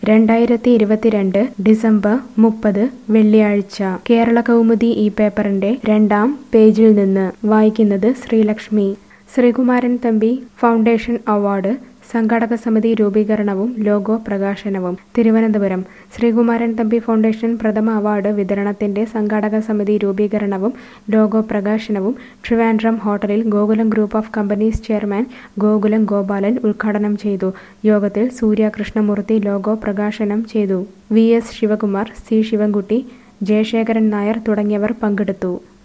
രണ്ടായിരത്തി ഇരുപത്തിരണ്ട് ഡിസംബർ മുപ്പത് വെള്ളിയാഴ്ച കേരള കൗമുദി ഈ പേപ്പറിന്റെ രണ്ടാം പേജിൽ നിന്ന് വായിക്കുന്നത് ശ്രീലക്ഷ്മി ശ്രീകുമാരൻ തമ്പി ഫൗണ്ടേഷൻ അവാർഡ് സംഘാടക സമിതി രൂപീകരണവും ലോഗോ പ്രകാശനവും തിരുവനന്തപുരം ശ്രീകുമാരൻ തമ്പി ഫൗണ്ടേഷൻ പ്രഥമ അവാർഡ് വിതരണത്തിന്റെ സംഘാടക സമിതി രൂപീകരണവും ലോഗോ പ്രകാശനവും ട്രിവാൻഡ്രം ഹോട്ടലിൽ Gokulam group of companies chairman Gokulam Gopalan ഉദ്ഘാടനം ചെയ്തു യോഗത്തിൽ സൂര്യ കൃഷ്ണമൂർത്തി ലോഗോ പ്രകാശനം ചെയ്തു V S Sivakumar C Sivankutty Jayasekharan Nair തുടങ്ങിയവർ പങ്കെടുത്തു